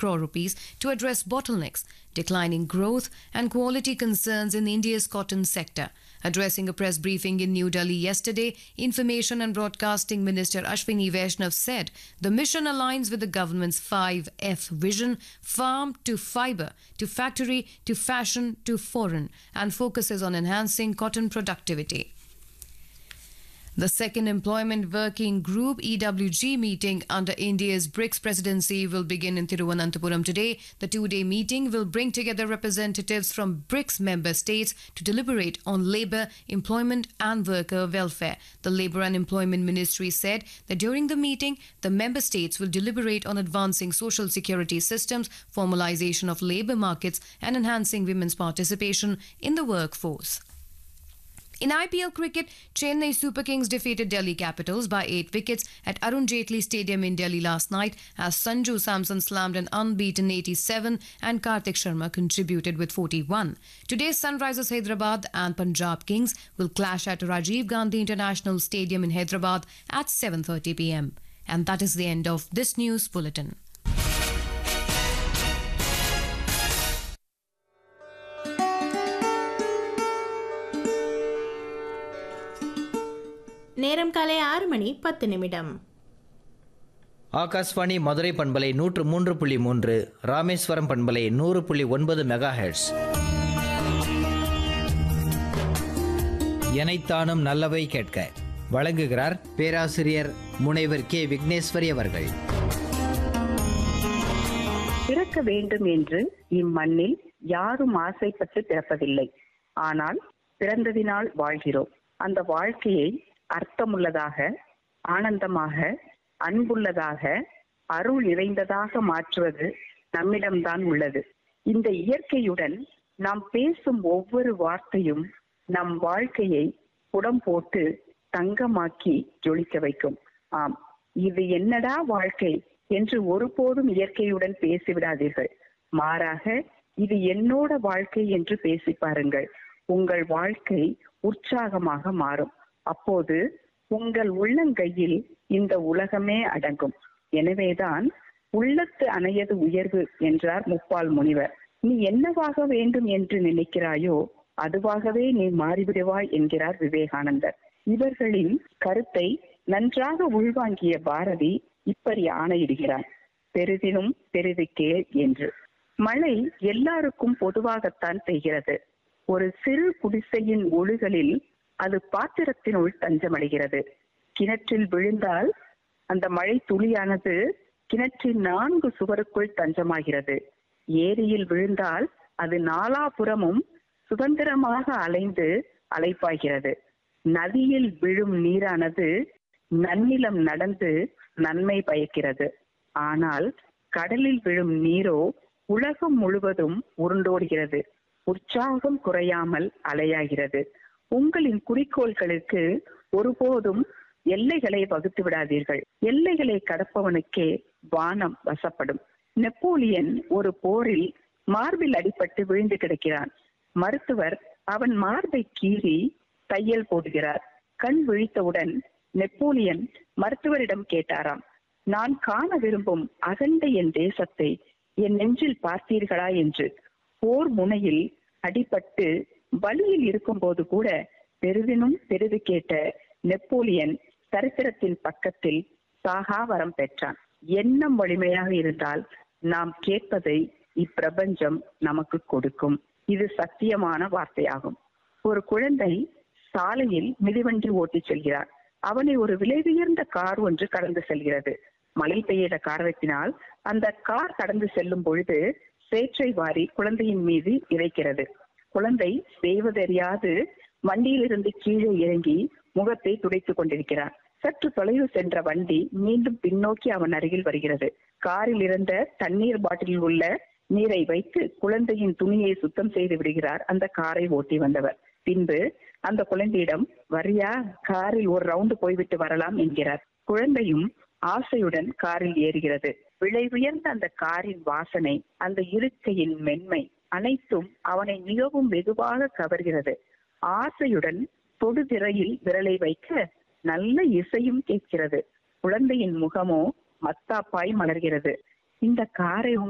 crore rupees to address bottlenecks, declining growth, and quality concerns in India's cotton sector. Addressing a press briefing in New Delhi yesterday, Information and Broadcasting Minister Ashwini Vaishnav said the mission aligns with the government's 5F vision farm to fiber, to factory, to fashion, to foreign, and focuses on enhancing cotton productivity. The second Employment Working Group EWG meeting under India's BRICS presidency will begin in Thiruvananthapuram today. The two day meeting will bring together representatives from BRICS member states to deliberate on labour, employment, and worker welfare. The Labour and Employment Ministry said that during the meeting, the member states will deliberate on advancing social security systems, formalisation of labour markets, and enhancing women's participation in the workforce. In IPL cricket, Chennai Super Kings defeated Delhi Capitals by 8 wickets at Arun Jaitley Stadium in Delhi last night as Sanju Samson slammed an unbeaten 87 and Karthik Sharma contributed with 41. Today, Sunrisers Hyderabad and Punjab Kings will clash at Rajiv Gandhi International Stadium in Hyderabad at 7:30 p.m. And that is the end of this news bulletin. நேரம் காலை ஆறு மணி பத்து நிமிடம் ஆகாஷ்வாணி மதுரை பண்பலை நூற்று மூன்று புள்ளி மூன்று ராமேஸ்வரம் பண்பலை நூறு புள்ளி ஒன்பது மெகா ஹெர்ட்ஸ் எனைத்தானும் நல்லவை கேட்க வழங்குகிறார் பேராசிரியர் முனைவர் கே விக்னேஸ்வரி அவர்கள் பிறக்க வேண்டும் என்று இம்மண்ணில் யாரும் ஆசைப்பட்டு பிறப்பதில்லை ஆனால் பிறந்ததினால் வாழ்கிறோம் அந்த வாழ்க்கையை அர்த்தமுள்ளதாக ஆனந்தமாக அன்புள்ளதாக அருள் நிறைந்ததாக மாற்றுவது நம்மிடம்தான் உள்ளது இந்த இயற்கையுடன் நாம் பேசும் ஒவ்வொரு வார்த்தையும் நம் வாழ்க்கையை புடம் போட்டு தங்கமாக்கி ஜொலிக்க வைக்கும் ஆம் இது என்னடா வாழ்க்கை என்று ஒருபோதும் இயற்கையுடன் பேசிவிடாதீர்கள் மாறாக இது என்னோட வாழ்க்கை என்று பேசி பாருங்கள் உங்கள் வாழ்க்கை உற்சாகமாக மாறும் அப்போது உங்கள் உள்ளங்கையில் இந்த உலகமே அடங்கும் எனவேதான் உள்ளத்து அணையது உயர்வு என்றார் முப்பால் முனிவர் நீ என்னவாக வேண்டும் என்று நினைக்கிறாயோ அதுவாகவே நீ மாறிவிடுவாய் என்கிறார் விவேகானந்தர் இவர்களின் கருத்தை நன்றாக உள்வாங்கிய பாரதி இப்படி ஆணையிடுகிறார் பெரிதினும் பெரிது கேள் என்று மழை எல்லாருக்கும் பொதுவாகத்தான் பெய்கிறது ஒரு சிறு குடிசையின் ஒழுகலில் அது பாத்திரத்தினுள் தஞ்சமடைகிறது கிணற்றில் விழுந்தால் அந்த மழை துளியானது கிணற்றின் நான்கு சுவருக்குள் தஞ்சமாகிறது ஏரியில் விழுந்தால் அது நாலாபுறமும் சுதந்திரமாக அலைந்து அலைப்பாய்கிறது நதியில் விழும் நீரானது நன்னிலம் நடந்து நன்மை பயக்கிறது ஆனால் கடலில் விழும் நீரோ உலகம் முழுவதும் உருண்டோடுகிறது உற்சாகம் குறையாமல் அலையாகிறது உங்களின் குறிக்கோள்களுக்கு ஒருபோதும் எல்லைகளை வகுத்து விடாதீர்கள் எல்லைகளை கடப்பவனுக்கே வானம் வசப்படும் நெப்போலியன் ஒரு போரில் மார்பில் அடிபட்டு விழுந்து கிடக்கிறான் மருத்துவர் அவன் மார்பை கீறி தையல் போடுகிறார் கண் விழித்தவுடன் நெப்போலியன் மருத்துவரிடம் கேட்டாராம் நான் காண விரும்பும் அகண்ட என் தேசத்தை என் நெஞ்சில் பார்த்தீர்களா என்று போர் முனையில் அடிபட்டு வழியில் இருக்கும்போது கூட பெரிதினும் பெரிது கேட்ட நெப்போலியன் சரித்திரத்தின் பக்கத்தில் சாகா வரம் பெற்றான் எண்ணம் வலிமையாக இருந்தால் நாம் கேட்பதை இப்பிரபஞ்சம் நமக்கு கொடுக்கும் இது சத்தியமான வார்த்தையாகும் ஒரு குழந்தை சாலையில் மிதிவண்டி ஓட்டிச் செல்கிறார் அவனை ஒரு விலை உயர்ந்த கார் ஒன்று கடந்து செல்கிறது மழை பெய்த காரணத்தினால் அந்த கார் கடந்து செல்லும் பொழுது சேற்றை வாரி குழந்தையின் மீது இறைக்கிறது குழந்தை செய்வதறியாது வண்டியிலிருந்து கீழே இறங்கி முகத்தை துடைத்துக் கொண்டிருக்கிறார் சற்று தொலைவு சென்ற வண்டி மீண்டும் பின்னோக்கி அவன் அருகில் வருகிறது காரில் இருந்த தண்ணீர் பாட்டிலில் உள்ள நீரை வைத்து குழந்தையின் துணியை சுத்தம் செய்து விடுகிறார் அந்த காரை ஓட்டி வந்தவர் பின்பு அந்த குழந்தையிடம் வரியா காரில் ஒரு ரவுண்டு போய்விட்டு வரலாம் என்கிறார் குழந்தையும் ஆசையுடன் காரில் ஏறுகிறது விலை உயர்ந்த அந்த காரின் வாசனை அந்த இருக்கையின் மென்மை அனைத்தும் அவனை மிகவும் வெகுவாக கவர்கிறது ஆசையுடன் தொடுதிரையில் விரலை வைக்க நல்ல இசையும் கேட்கிறது குழந்தையின் முகமோ மத்தாப்பாய் மலர்கிறது இந்த காரை